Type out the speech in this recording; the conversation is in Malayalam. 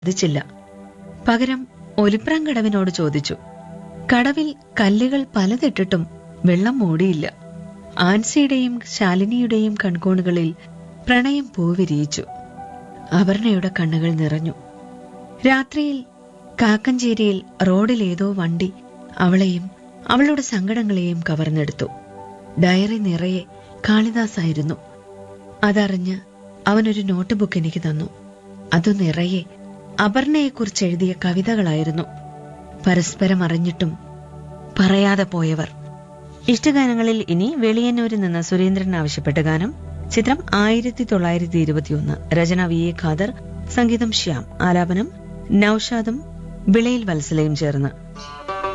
സാധിച്ചില്ല പകരം ഒലിപ്രാൻ കടവിനോട് ചോദിച്ചു കടവിൽ കല്ലുകൾ പലതിട്ടിട്ടും വെള്ളം മൂടിയില്ല ആൻസിയുടെയും ശാലിനിയുടെയും കൺകോണുകളിൽ പ്രണയം പൂവിരിയിച്ചു അപർണയുടെ കണ്ണുകൾ നിറഞ്ഞു രാത്രിയിൽ കാക്കഞ്ചേരിയിൽ റോഡിൽ ഏതോ വണ്ടി അവളെയും അവളുടെ സങ്കടങ്ങളെയും കവർന്നെടുത്തു ഡയറി നിറയെ കാളിദാസായിരുന്നു അതറിഞ്ഞ് അവനൊരു നോട്ട് ബുക്ക് എനിക്ക് തന്നു അതു നിറയെ അപർണയെക്കുറിച്ച് എഴുതിയ കവിതകളായിരുന്നു പരസ്പരം അറിഞ്ഞിട്ടും പറയാതെ പോയവർ ഇഷ്ടഗാനങ്ങളിൽ ഇനി വെളിയന്നൂരിൽ നിന്ന് സുരേന്ദ്രൻ ആവശ്യപ്പെട്ട ഗാനം ചിത്രം ആയിരത്തി തൊള്ളായിരത്തി ഇരുപത്തിയൊന്ന് രചന വി എ ഖാദർ സംഗീതം ശ്യാം ആലാപനം നൌഷാദും വിളയിൽ വത്സലയും ചേർന്ന്